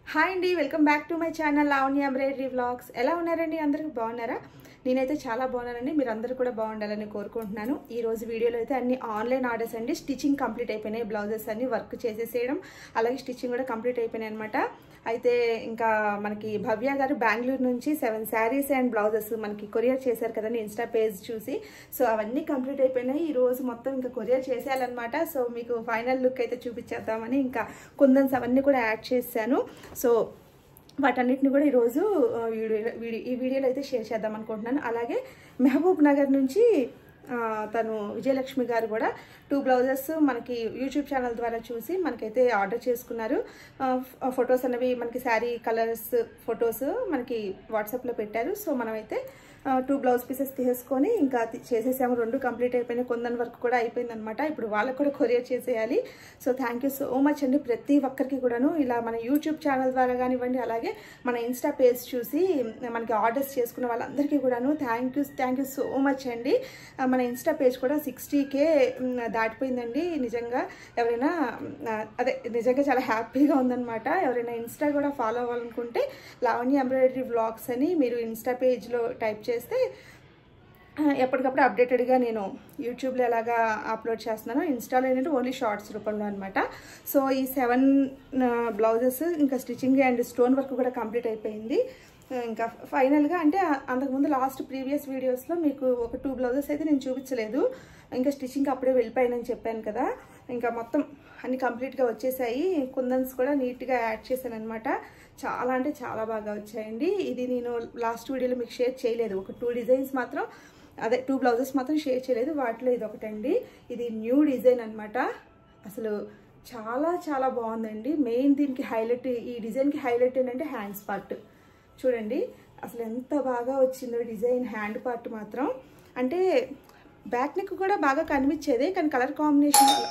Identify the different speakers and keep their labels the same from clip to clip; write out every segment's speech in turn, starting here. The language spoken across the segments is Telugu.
Speaker 1: హాయ్ అండి welcome back to my channel Lavanya embroidery vlogs ఎలా ఉన్నారండి అందరికి బాగున్నారా నేనైతే చాలా బాగున్నానండి మీరు అందరూ కూడా బాగుండాలని కోరుకుంటున్నాను ఈ రోజు వీడియోలో అయితే అన్ని ఆన్లైన్ ఆర్డర్స్ అండి స్టిచ్చింగ్ కంప్లీట్ అయిపోయినాయి బ్లౌజెస్ అన్ని వర్క్ చేసేసేయడం అలాగే స్టిచ్చింగ్ కూడా కంప్లీట్ అయిపోయినాయి అనమాట అయితే ఇంకా మనకి భవ్య గారు బెంగళూరు నుంచి సెవెన్ శారీస్ అండ్ బ్లౌజెస్ మనకి కొరియర్ చేశారు కదండి ఇన్స్టా పేజ్ చూసి సో అవన్నీ కంప్లీట్ అయిపోయినాయి ఈ రోజు మొత్తం ఇంకా కొరియర్ చేసేయాలన్నమాట సో మీకు ఫైనల్ లుక్ అయితే చూపించేద్దామని ఇంకా కుందన్స్ అవన్నీ కూడా యాడ్ చేశాను సో వాటన్నిటిని కూడా ఈరోజు ఆ, వీడియో వీడియో ఈ వీడియోలో అయితే షేర్ చేద్దాం అనుకుంటున్నాను అలాగే మహబూబ్ నగర్ నుంచి ఆ, తను విజయలక్ష్మి గారు కూడా టూ బ్లౌజెస్ మనకి యూట్యూబ్ ఛానల్ ద్వారా చూసి మనకైతే ఆర్డర్ చేసుకున్నారు ఫొటోస్ అనేవి మనకి శారీ కలర్స్ ఫొటోస్ మనకి వాట్సాప్లో పెట్టారు సో మనమైతే టూ బ్లౌజ్ పీసెస్ తీసుకొని ఇంకా తి- చేసేసాము రెండు కంప్లీట్ అయిపోయినాయి కొందని వరకు కూడా అయిపోయింది అనమాట ఇప్పుడు వాళ్ళకు కూడా కొరియర్ చేసేయాలి so thank you so much అండి ప్రతి ఒక్కరికి కూడాను ఇలా మన యూట్యూబ్ ఛానల్ ద్వారా కానివ్వండి అలాగే మన ఇన్స్టా పేజ్ చూసి మనకి ఆర్డర్స్ చేసుకున్న వాళ్ళందరికీ కూడాను thank you thank you so much అండి ఆ, మన ఇన్స్టా పేజ్ కూడా సిక్స్టీకే దాటిపోయిందండి నిజంగా ఎవరైనా ఆ, అదే నిజంగా చాలా హ్యాపీగా ఉందన్నమాట ఎవరైనా ఇన్స్టా కూడా ఫాలో అవ్వాలనుకుంటే లావణ్య ఎంబ్రాయిడరీ వ్లాగ్స్ అని మీరు ఇన్స్టా పేజ్లో టైప్ చేస్తే ఆ, ఎప్పటికప్పుడు అప్డేటెడ్గా నేను యూట్యూబ్లో ఎలాగా అప్లోడ్ చేస్తున్నానో ఇన్స్టాలో ఏంటంటే ఓన్లీ షార్ట్స్ రూపంలో అనమాట సో ఈ సెవెన్ బ్లౌజెస్ ఇంకా స్టిచ్చింగ్ అండ్ స్టోన్ వర్క్ కూడా కంప్లీట్ అయిపోయింది ఆ, ఇంకా ఫైనల్గా అంటే ఆ- అంతకుముందు లాస్ట్ ప్రీవియస్ వీడియోస్లో మీకు ఒక టూ బ్లౌజెస్ అయితే నేను చూపించలేదు ఇంకా స్టిచ్చింగ్ అప్పుడే వెళ్ళిపోయానని చెప్పాను కదా ఇంకా మొత్తం అన్ని కంప్లీట్గా వచ్చేసాయి కుందన్స్ కూడా నీట్గా యాడ్ చేశాను అనమాట చాలా అంటే చాలా బాగా వచ్చాయండి ఇది నేను లాస్ట్ వీడియోలో మీకు షేర్ చేయలేదు ఒక టూ డిజైన్స్ మాత్రం అదే టూ బ్లౌజెస్ మాత్రం షేర్ చేయలేదు వాటిలో ఇది ఒకటండి ఇది న్యూ డిజైన్ అనమాట అసలు చాలా చాలా బాగుందండి మెయిన్ దీనికి హైలైట్ ఈ డిజైన్కి హైలైట్ ఏంటంటే హ్యాండ్స్ పార్ట్ చూడండి అసలు ఎంత బాగా వచ్చిందో డిజైన్ హ్యాండ్ పార్ట్ మాత్రం అంటే బ్యాక్ నెక్ కూడా బాగా కనిపించేదే కానీ కలర్ కాంబినేషన్ వల్ల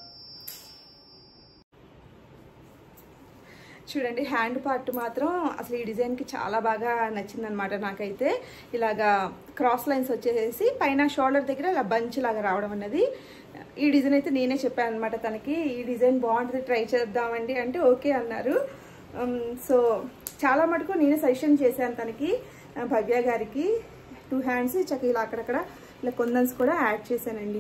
Speaker 1: చూడండి హ్యాండ్ పార్ట్ మాత్రం అసలు ఈ డిజైన్కి చాలా బాగా నచ్చిందనమాట నాకైతే ఇలాగా క్రాస్ లైన్స్ వచ్చేసేసి పైన షోల్డర్ దగ్గర ఇలా బంచ్ లాగా రావడం అన్నది ఈ డిజైన్ అయితే నేనే చెప్పాను అనమాట తనకి ఈ డిజైన్ బాగుంటుంది ట్రై చేద్దామండి అంటే ఓకే అన్నారు ఉమ్, సో చాలా మటుకు నేనే సజెషన్ చేశాను తనకి ఆ, భవ్య గారికి టూ హ్యాండ్స్ చక్క ఇలా అక్కడక్కడ ఇలా కొందన్స్ కూడా యాడ్ చేశానండి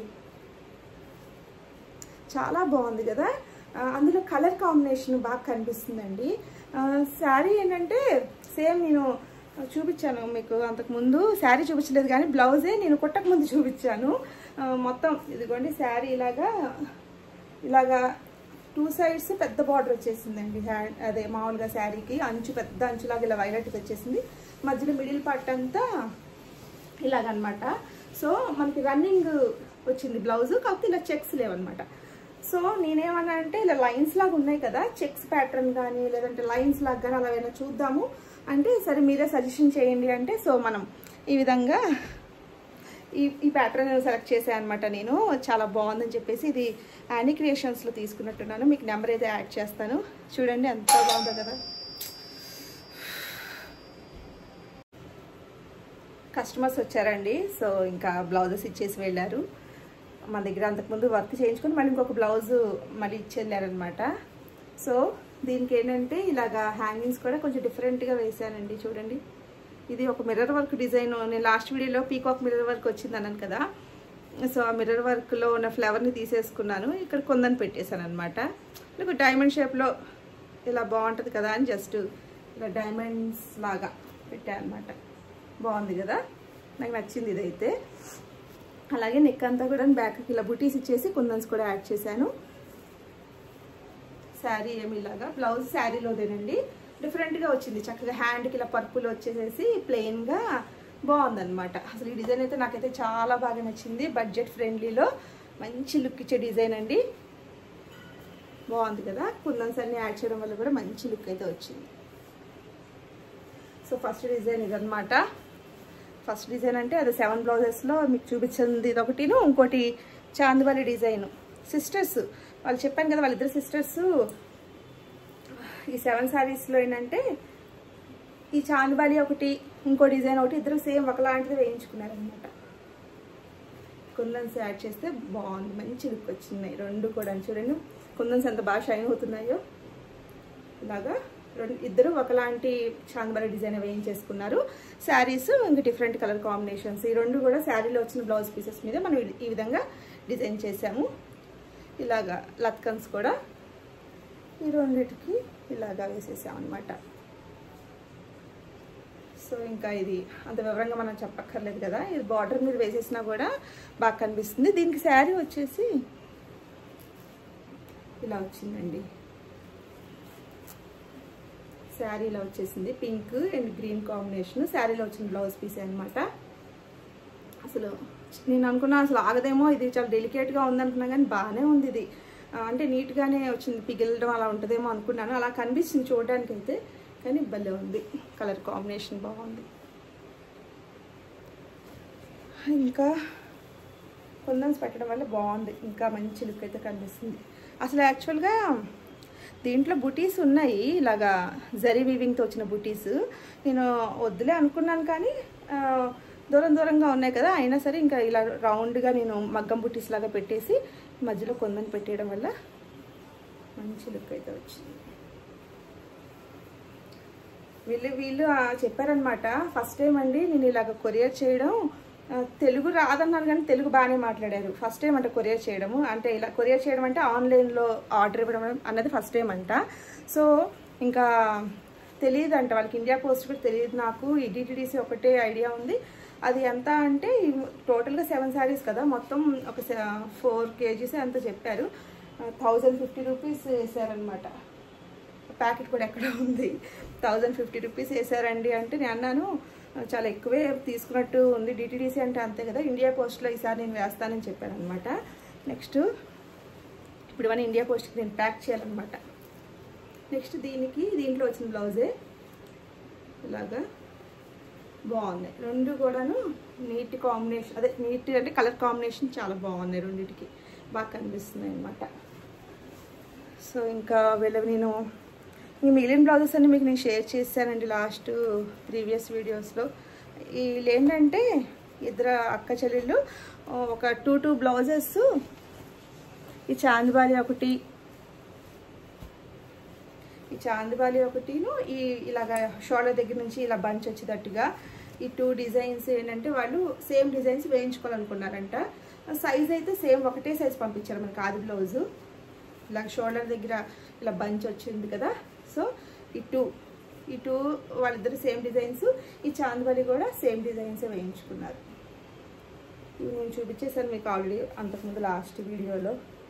Speaker 1: చాలా బాగుంది కదా ఆ, అందులో కలర్ కాంబినేషన్ బాగా కనిపిస్తుందండి ఆ, శారీ ఏంటంటే సేమ్ నేను చూపించాను మీకు అంతకుముందు శారీ చూపించలేదు కానీ బ్లౌజే నేను కుట్టక ముందు చూపించాను ఆ, మొత్తం ఇదిగోండి శారీ ఇలాగా ఇలాగా టూ సైడ్స్ పెద్ద బార్డర్ వచ్చేసిందండి హ్యాండ్ అదే మామూలుగా శారీకి అంచు పెద్ద అంచులాగా ఇలా వైలెట్ వచ్చేసింది మధ్యలో మిడిల్ పార్ట్ అంతా ఇలాగనమాట సో మనకి రన్నింగ్ వచ్చింది బ్లౌజ్ కాకపోతే ఇలా చెక్స్ లేవన్నమాట సో నేనేమన్నా అంటే ఇలా లైన్స్ లాగా ఉన్నాయి కదా చెక్స్ ప్యాటర్న్ కానీ లేదంటే లైన్స్ లాగా కానీ అలా ఏమైనా చూద్దాము అంటే సరే మీరే సజెషన్ చేయండి అంటే సో మనం ఈ విధంగా ఈ ఈ ప్యాటర్న్ సెలెక్ట్ చేశాను అనమాట నేను చాలా బాగుందని చెప్పేసి ఇది యానీ క్రియేషన్స్లో తీసుకున్నట్టున్నాను మీకు నెంబర్ అయితే యాడ్ చేస్తాను చూడండి ఎంత బాగుందో కదా కస్టమర్స్ వచ్చారండి సో ఇంకా బ్లౌజెస్ ఇచ్చేసి వెళ్ళారు మన దగ్గర అంతకుముందు వర్క్ చేయించుకొని మళ్ళీ ఇంకొక బ్లౌజ్ మళ్ళీ ఇచ్చి వెళ్ళారనమాట సో దీనికి ఏంటంటే ఇలాగా హ్యాంగింగ్స్ కూడా కొంచెం డిఫరెంట్గా వేసానండి చూడండి ఇది ఒక మిర్రర్ వర్క్ డిజైన్ నేను లాస్ట్ వీడియోలో పీకాక్ మిర్రర్ వర్క్ వచ్చింది అన్నాను కదా సో ఆ మిర్రర్ వర్క్లో ఉన్న ఫ్లవర్ని తీసేసుకున్నాను ఇక్కడ కొందని పెట్టేశాను అనమాట ఒక డైమండ్ షేప్లో ఇలా బాగుంటుంది కదా అని జస్ట్ ఇలా డైమండ్స్ లాగా పెట్టాను అనమాట బాగుంది కదా నాకు నచ్చింది ఇదైతే అలాగే నెక్ అంతా కూడా బ్యాక్కి ఇలా బుటీస్ ఇచ్చేసి కుందన్స్ కూడా యాడ్ చేశాను శారీ ఏమి ఇలాగా బ్లౌజ్ శారీలోదేనండి డిఫరెంట్గా వచ్చింది చక్కగా హ్యాండ్కి ఇలా పర్పుల్ వచ్చేసేసి ప్లెయిన్గా బాగుందన్నమాట అసలు ఈ డిజైన్ అయితే నాకైతే చాలా బాగా నచ్చింది బడ్జెట్ ఫ్రెండ్లీలో మంచి లుక్ ఇచ్చే డిజైన్ అండి బాగుంది కదా కుందన్స్ అన్ని యాడ్ చేయడం వల్ల కూడా మంచి లుక్ అయితే వచ్చింది సో ఫస్ట్ డిజైన్ ఇదనమాట ఫస్ట్ డిజైన్ అంటే అది సెవెన్ బ్లౌజెస్లో మీకు చూపించింది ఇది ఒకటిను ఇంకోటి చాందివాలి డిజైన్ సిస్టర్స్ వాళ్ళు చెప్పాను కదా వాళ్ళిద్దరు సిస్టర్స్ ఈ సెవెన్ శారీస్లో ఏంటంటే ఈ చాందివాలి ఒకటి ఇంకో డిజైన్ ఒకటి ఇద్దరు సేమ్ ఒకలాంటిది వేయించుకున్నారనమాట కుందన్స్ యాడ్ చేస్తే బాగుంది మంచి లుక్ వచ్చినాయి రెండు కూడా చూడండి కుందన్స్ ఎంత బాగా షైన్ అవుతున్నాయో ఇలాగా రెండు ఇద్దరు ఒకలాంటి చాందబాలి డిజైన్ వేయించేసుకున్నారు శారీస్ ఇంకా డిఫరెంట్ కలర్ కాంబినేషన్స్ ఈ రెండు కూడా శారీలో వచ్చిన బ్లౌజ్ పీసెస్ మీద మనం ఈ- ఈ విధంగా డిజైన్ చేసాము ఇలాగా లత్కన్స్ కూడా ఈ రెండిటికి ఇలాగా వేసేసాం అనమాట సో ఇంకా ఇది అంత వివరంగా మనం చెప్పక్కర్లేదు కదా ఇది బార్డర్ మీద వేసేసినా కూడా బాగా కనిపిస్తుంది దీనికి శారీ వచ్చేసి ఇలా వచ్చిందండి శారీలో వచ్చేసింది పింక్ అండ్ గ్రీన్ కాంబినేషన్ శారీలో వచ్చిన బ్లౌజ్ పీస్ అనమాట అసలు నేను అనుకున్నా అసలు ఆగదేమో ఇది చాలా డెలికేట్గా ఉందనుకున్నా కానీ బాగానే ఉంది ఇది ఆ, అంటే నీట్గానే వచ్చింది పిగిలడం అలా ఉంటుందేమో అనుకున్నాను అలా కనిపిస్తుంది చూడడానికి అయితే కానీ భలే ఉంది కలర్ కాంబినేషన్ బాగుంది ఇంకా కొందన్స్ పెట్టడం వల్ల బాగుంది ఇంకా మంచి లుక్ అయితే కనిపిస్తుంది అసలు యాక్చువల్గా దీంట్లో బుటీస్ ఉన్నాయి ఇలాగా జరీ వీవింగ్తో వచ్చిన బుటీస్ నేను వద్దులే అనుకున్నాను కానీ ఆ, దూరం దూరంగా ఉన్నాయి కదా అయినా సరే ఇంకా ఇలా రౌండ్గా నేను మగ్గం బుటీస్ లాగా పెట్టేసి మధ్యలో కొందని పెట్టేయడం వల్ల మంచి లుక్ అయితే వచ్చింది వీళ్ళు వీళ్ళు ఆ, చెప్పారనమాట ఫస్ట్ టైం అండి నేను ఇలాగ కొరియర్ చేయడం ఆ, తెలుగు రాదన్నారు కానీ తెలుగు బాగానే మాట్లాడారు ఫస్ట్ టైం అంటే కొరియర్ చేయడము అంటే ఇలా కొరియర్ చేయడం అంటే ఆన్లైన్లో ఆర్డర్ ఇవ్వడం అన్నది ఫస్ట్ టైం అంట సో ఇంకా తెలియదు అంట వాళ్ళకి ఇండియా పోస్ట్ కూడా తెలియదు నాకు ఈ డిటిడిసి ఒకటే ఐడియా ఉంది అది ఎంత అంటే టోటల్గా సెవెన్ శారీస్ కదా మొత్తం ఒక ఫోర్ కేజీస్ అంత చెప్పారు థౌజండ్ ఫిఫ్టీ రూపీస్ వేసారనమాట ప్యాకెట్ కూడా ఎక్కడ ఉంది థౌజండ్ ఫిఫ్టీ రూపీస్ వేసారండి అంటే నేను అన్నాను చాలా ఎక్కువే తీసుకున్నట్టు ఉంది డిటీడీసీ అంటే అంతే కదా ఇండియా పోస్ట్లో ఈసారి నేను వేస్తానని చెప్పాను అనమాట నెక్స్ట్ ఇప్పుడు ఇవన్నీ ఇండియా పోస్ట్కి నేను ప్యాక్ చేయాలన్నమాట నెక్స్ట్ దీనికి దీంట్లో వచ్చిన బ్లౌజే ఇలాగా బాగున్నాయి రెండు కూడాను నీట్ కాంబినేషన్ అదే నీట్ అంటే కలర్ కాంబినేషన్ చాలా బాగున్నాయి రెండింటికి బాగా కనిపిస్తున్నాయి అనమాట సో ఇంకా వీళ్ళ నేను ఈ మిగిలిన బ్లౌజెస్ అన్ని మీకు నేను షేర్ చేశానండి లాస్ట్ ప్రీవియస్ వీడియోస్లో వీళ్ళు ఏంటంటే ఇద్దరు అక్క చెల్లెళ్ళు ఒక టూ టూ బ్లౌజెస్ ఈ చాందిబాలి ఒకటి ఈ చాందిబాలి ఒకటిను ఈ ఇలాగా షోల్డర్ దగ్గర నుంచి ఇలా బంచ్ వచ్చేటట్టుగా ఈ టూ డిజైన్స్ ఏంటంటే వాళ్ళు సేమ్ డిజైన్స్ వేయించుకోవాలనుకున్నారంట సైజ్ అయితే సేమ్ ఒకటే సైజ్ పంపించారు మనకి ఆది బ్లౌజు ఇలా షోల్డర్ దగ్గర ఇలా బంచ్ వచ్చింది కదా సో ఈ టూ ఈ టూ వాళ్ళిద్దరు సేమ్ డిజైన్స్ ఈ చాందిబాలి కూడా సేమ్ డిజైన్స్ వేయించుకున్నారు ఇవి నేను చూపించేసాను మీకు ఆల్రెడీ అంతకుముందు లాస్ట్ వీడియోలో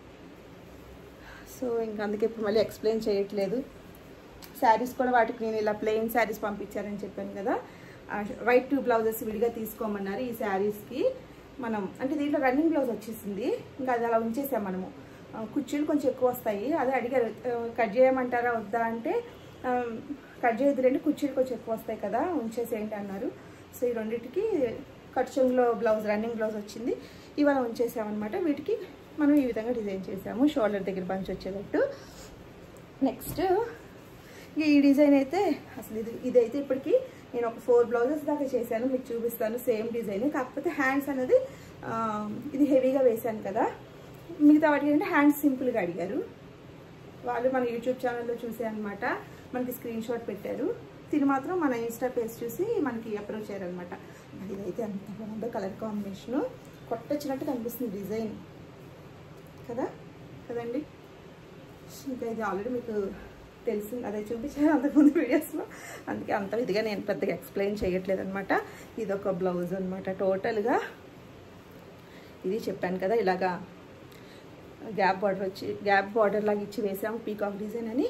Speaker 1: సో ఇంకా అందుకే ఇప్పుడు మళ్ళీ ఎక్స్ప్లెయిన్ చేయట్లేదు శారీస్ కూడా వాటికి నేను ఇలా ప్లెయిన్ శారీస్ పంపించారని చెప్పాను కదా వైట్ టూ బ్లౌజెస్ విడిగా తీసుకోమన్నారు ఈ శారీస్కి మనం అంటే దీంట్లో రన్నింగ్ బ్లౌజ్ వచ్చేసింది ఇంకా అది అలా ఉంచేసాం మనము ఆ, కుర్చీలు కొంచెం ఎక్కువ వస్తాయి అదే అడిగారు ఆ, కట్ చేయమంటారా వద్దా అంటే ఆ, కట్ చేయదులేండి కుర్చీలు కొంచెం ఎక్కువ వస్తాయి కదా ఉంచేసేయండి అన్నారు సో ఈ రెండింటికి కట్చంగ్లో బ్లౌజ్ రన్నింగ్ బ్లౌజ్ వచ్చింది ఇవాళ ఉంచేసామన్నమాట వీటికి మనం ఈ విధంగా డిజైన్ చేసాము షోల్డర్ దగ్గర బంచ్ వచ్చేటట్టు నెక్స్ట్ ఈ డిజైన్ అయితే అసలు ఇది ఇదైతే ఇప్పటికి నేను ఒక ఫోర్ బ్లౌజెస్ దాకా చేశాను మీకు చూపిస్తాను సేమ్ డిజైన్ కాకపోతే హ్యాండ్స్ అనేది ఆ, ఇది హెవీగా వేశాను కదా మిగతా వాటికి ఏంటంటే హ్యాండ్స్ సింపుల్గా అడిగారు వాళ్ళు మన యూట్యూబ్ ఛానల్లో చూసే అనమాట మనకి స్క్రీన్ షాట్ పెట్టారు తిని మాత్రం మన ఇన్స్టా పేజ్ చూసి మనకి అప్రోచ్ అయ్యారనమాట మరి ఇదైతే అంత బాగుందో కలర్ కాంబినేషను కొట్టొచ్చినట్టు కనిపిస్తుంది డిజైన్ కదా కదండి ఇంకా ఇది ఆల్రెడీ మీకు తెలిసింది అదే చూపించాను అంతకుముందు వీడియోస్లో అందుకే అంత ఇదిగా నేను పెద్దగా ఎక్స్ప్లెయిన్ చేయట్లేదు అనమాట ఇది ఒక బ్లౌజ్ అనమాట టోటల్గా ఇది చెప్పాను కదా ఇలాగా గ్యాప్ బార్డర్ వచ్చి గ్యాప్ బార్డర్ లాగా ఇచ్చి వేసాము పీకాక్ డిజైన్ అని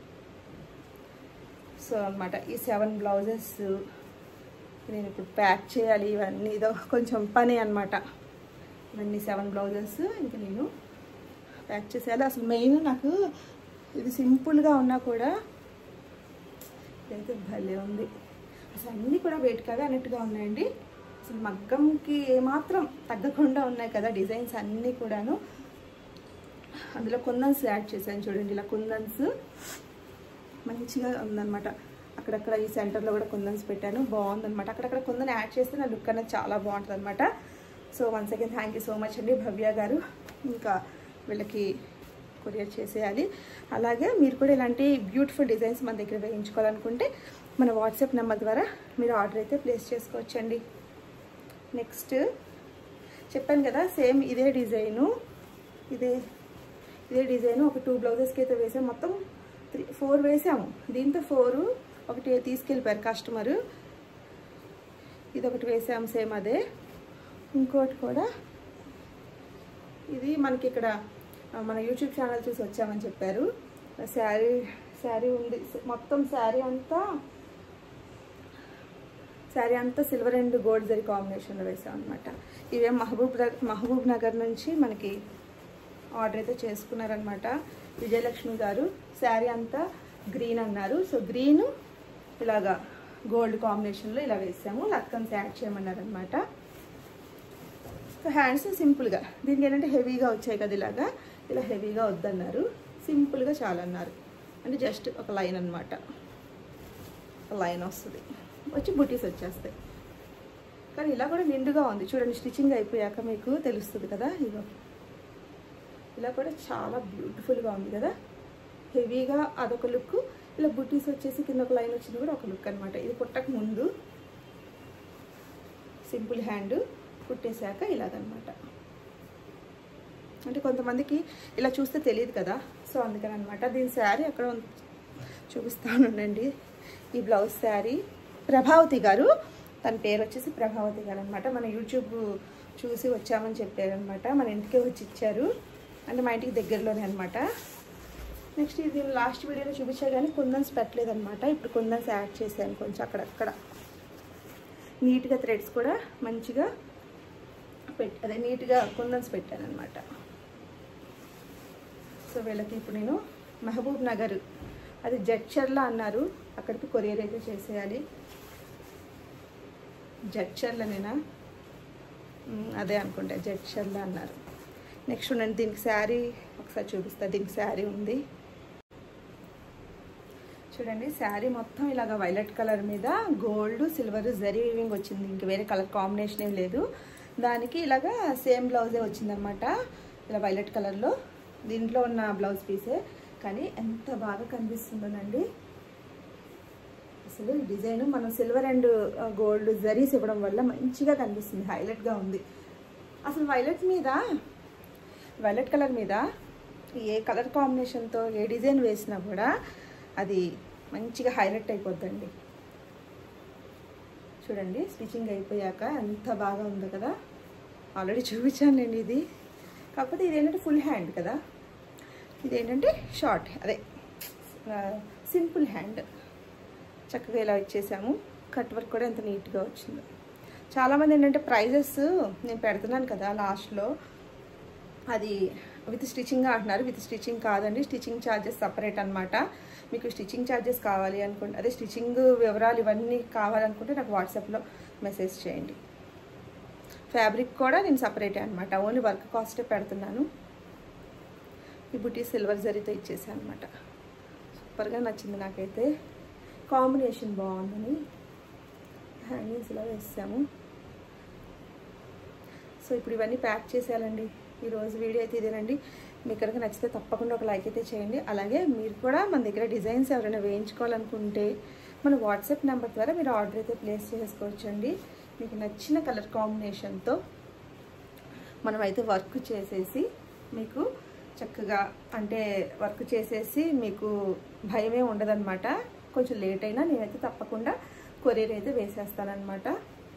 Speaker 1: సో అనమాట ఈ సెవెన్ బ్లౌజెస్ నేను ఇప్పుడు ప్యాక్ చేయాలి ఇవన్నీ ఇదో కొంచెం పని అనమాట ఇవన్నీ సెవెన్ బ్లౌజెస్ ఇంకా నేను ప్యాక్ చేసేయాలి అసలు మెయిన్ నాకు ఇది సింపుల్గా ఉన్నా కూడా ఇదైతే భలే ఉంది అసలు అన్నీ కూడా వెయిట్ కావే అన్నట్టుగా ఉన్నాయండి అసలు మగ్గంకి ఏమాత్రం తగ్గకుండా ఉన్నాయి కదా డిజైన్స్ అన్నీ కూడాను అందులో కుందన్స్ యాడ్ చేశాను చూడండి ఇలా కుందన్స్ మంచిగా ఉందన్నమాట అక్కడక్కడ ఈ సెంటర్లో కూడా కుందన్స్ పెట్టాను బాగుందన్నమాట అక్కడక్కడ కుందన్ యాడ్ చేస్తే నా లుక్ అనేది చాలా బాగుంటుంది అనమాట so once again thank you so much అండి భవ్య గారు ఇంకా వీళ్ళకి కొరియర్ చేసేయాలి అలాగే మీరు కూడా ఇలాంటి బ్యూటిఫుల్ డిజైన్స్ మన దగ్గర వేయించుకోవాలనుకుంటే మన వాట్సాప్ నెంబర్ ద్వారా మీరు ఆర్డర్ అయితే ప్లేస్ చేసుకోవచ్చండి నెక్స్ట్ చెప్పాను కదా సేమ్ ఇదే డిజైను ఇదే ఇదే డిజైన్ ఒక టూ బ్లౌజెస్కి అయితే వేసాము మొత్తం త్రీ ఫోర్ వేసాము దీంతో ఫోరు ఒకటి తీసుకెళ్ళిపోయారు కస్టమరు ఇది ఒకటి వేసాము సేమ్ అదే ఇంకోటి కూడా ఇది మనకి ఇక్కడ ఆ, మన యూట్యూబ్ ఛానల్ చూసి వచ్చామని చెప్పారు శారీ శారీ ఉంది మొత్తం శారీ అంతా శారీ అంతా సిల్వర్ అండ్ గోల్డ్ జరీ కాంబినేషన్లో వేసాం అనమాట ఇవే మహబూబ్ నగర్ మహబూబ్ నగర్ నుంచి మనకి ఆర్డర్ అయితే చేసుకున్నారనమాట విజయలక్ష్మి గారు శారీ అంతా గ్రీన్ అన్నారు సో గ్రీన్ ఇలాగా గోల్డ్ కాంబినేషన్లో ఇలా వేసాము లక్కన్స్ యాడ్ చేయమన్నారనమాట సో హ్యాండ్స్ సింపుల్గా దీనికి ఏంటంటే హెవీగా వచ్చాయి కదా ఇలాగా ఇలా హెవీగా వద్దన్నారు సింపుల్గా చాలన్నారు అంటే జస్ట్ ఒక లైన్ అనమాట ఒక లైన్ వస్తుంది వచ్చి బుటీస్ వచ్చేస్తాయి కానీ ఇలా కూడా నిండుగా ఉంది చూడండి స్టిచ్చింగ్ అయిపోయాక మీకు తెలుస్తుంది కదా ఇగో ఇలా కూడా చాలా బ్యూటిఫుల్గా ఉంది కదా హెవీగా అదొక లుక్ ఇలా బుటీస్ వచ్చేసి కింద ఒక లైన్ వచ్చింది కూడా ఒక లుక్ అనమాట ఇది పుట్టక ముందు సింపుల్ హ్యాండ్ కుట్టేశాక ఇలాగనమాట అంటే కొంతమందికి ఇలా చూస్తే తెలియదు కదా సో అందుకని అనమాట దీని శారీ అక్కడ ఉంది. చూపిస్తానుండండి ఈ బ్లౌజ్ శారీ ప్రభావతి గారు తన పేరు వచ్చేసి ప్రభావతి గారు అనమాట మన యూట్యూబ్ చూసి వచ్చామని చెప్పారనమాట మన ఇంటికే వచ్చి ఇచ్చారు అంటే మా ఇంటికి దగ్గరలోనే అనమాట నెక్స్ట్ ఇది లాస్ట్ వీడియోలో చూపించా కానీ కుందన్స్ పెట్టలేదన్నమాట ఇప్పుడు కుందన్స్ యాడ్ చేశాను కొంచెం అక్కడక్కడ నీట్గా థ్రెడ్స్ కూడా మంచిగా పెట్ అదే నీట్గా కుందన్స్ పెట్టాను అనమాట సో వీళ్ళకి ఇప్పుడు నేను మహబూబ్ నగర్ అది జడ్చర్ల అన్నారు అక్కడికి కొరియర్ అయితే చేసేయాలి జడ్చర్లనేనా మ్, అదే అనుకుంటా జడ్చర్ల అన్నారు నెక్స్ట్ నేను దీనికి శారీ ఒకసారి చూపిస్తా దీనికి శారీ ఉంది చూడండి శారీ మొత్తం ఇలాగ వైలెట్ కలర్ మీద గోల్డ్ సిల్వర్ జరీ వీవింగ్ వచ్చింది ఇంక వేరే కలర్ కాంబినేషన్ ఏం లేదు దానికి ఇలాగా సేమ్ బ్లౌజే వచ్చిందనమాట ఇలా వైలెట్ కలర్లో దీంట్లో ఉన్న బ్లౌజ్ పీసే కానీ ఎంత బాగా కనిపిస్తుందోనండి అసలు ఈ డిజైన్ మనం సిల్వర్ అండ్ గోల్డ్ జరీస్ ఇవ్వడం వల్ల మంచిగా కనిపిస్తుంది హైలైట్గా ఉంది అసలు వైలెట్ మీద వైలెట్ కలర్ మీద ఏ కలర్ కాంబినేషన్తో ఏ డిజైన్ వేసినా కూడా అది మంచిగా హైలైట్ అయిపోద్దండి చూడండి స్టిచ్చింగ్ అయిపోయాక ఎంత బాగా ఉందో కదా ఆల్రెడీ చూపించానులేండి ఇది కాకపోతే ఇదేంటంటే ఫుల్ హ్యాండ్ కదా ఇదేంటంటే షార్ట్ అదే సింపుల్ హ్యాండ్ చక్కగా ఇలా ఇచ్చేసాము కట్ వర్క్ కూడా ఎంత నీట్గా వచ్చిందో చాలామంది ఏంటంటే ప్రైజెస్ నేను పెడుతున్నాను కదా లాస్ట్లో అది విత్ స్టిచ్చింగ్ అంటున్నారు విత్ స్టిచ్చింగ్ కాదండి స్టిచ్చింగ్ ఛార్జెస్ సపరేట్ అనమాట మీకు స్టిచ్చింగ్ ఛార్జెస్ కావాలి అనుకుంటే అదే స్టిచ్చింగ్ వివరాలు ఇవన్నీ కావాలనుకుంటే నాకు వాట్సాప్లో మెసేజ్ చేయండి ఫ్యాబ్రిక్ కూడా నేను సపరేటే అనమాట ఓన్లీ వర్క్ కాస్టే పెడుతున్నాను ఈ బుటీ సిల్వర్ జరీతో ఇచ్చేసాను అనమాట సూపర్గా నచ్చింది నాకైతే కాంబినేషన్ బాగుందని హ్యాంగింగ్స్ ఇలా వేసాము సో ఇప్పుడు ఇవన్నీ ప్యాక్ చేసేయాలండి ఈరోజు వీడియో అయితే ఇదేనండి మీకు కనుక నచ్చితే తప్పకుండా ఒక లైక్ అయితే చేయండి అలాగే మీరు కూడా మన దగ్గర డిజైన్స్ ఎవరైనా వేయించుకోవాలనుకుంటే మన వాట్సాప్ నెంబర్ ద్వారా మీరు ఆర్డర్ అయితే ప్లేస్ చేసుకోవచ్చండి మీకు నచ్చిన కలర్ కాంబినేషన్తో మనం అయితే వర్క్ చేసేసి మీకు చక్కగా అంటే వర్క్ చేసేసి మీకు భయమే ఉండదన్నమాట కొంచెం లేట్ అయినా నేనైతే తప్పకుండా కొరియర్ అయితే వేసేస్తానమాట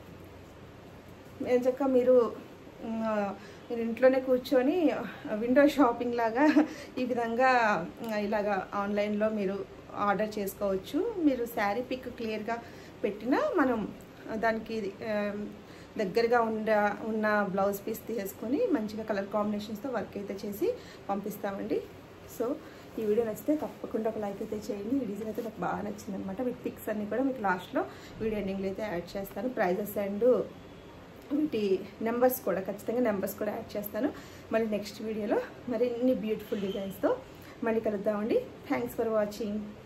Speaker 1: ఏం చక్క మీరు మ్, మీరు ఇంట్లోనే కూర్చొని విండో షాపింగ్ లాగా ఈ విధంగా మ్, ఇలాగా ఆన్లైన్లో మీరు ఆర్డర్ చేసుకోవచ్చు మీరు శారీ పిక్ క్లియర్గా పెట్టినా మనం దానికి ఆ, దగ్గరగా ఉండ ఉన్న బ్లౌజ్ పీస్ తీసుకొని మంచిగా కలర్ కాంబినేషన్స్తో వర్క్ అయితే చేసి పంపిస్తామండి సో ఈ వీడియో నచ్చితే తప్పకుండా ఒక లైక్ అయితే చేయండి ఈ డిజైన్ అయితే నాకు బాగా నచ్చింది అనమాట విత్ పిక్స్ అన్ని కూడా మీకు లాస్ట్లో వీడియో ఎండింగ్లో అయితే యాడ్ చేస్తాను ప్రైజెస్ అండ్ వీటి నెంబర్స్ కూడా ఖచ్చితంగా నెంబర్స్ కూడా యాడ్ చేస్తాను మళ్ళీ నెక్స్ట్ వీడియోలో మరిన్ని బ్యూటిఫుల్ డిజైన్స్తో మళ్ళీ కలుద్దామండి థ్యాంక్స్ ఫర్ వాచింగ్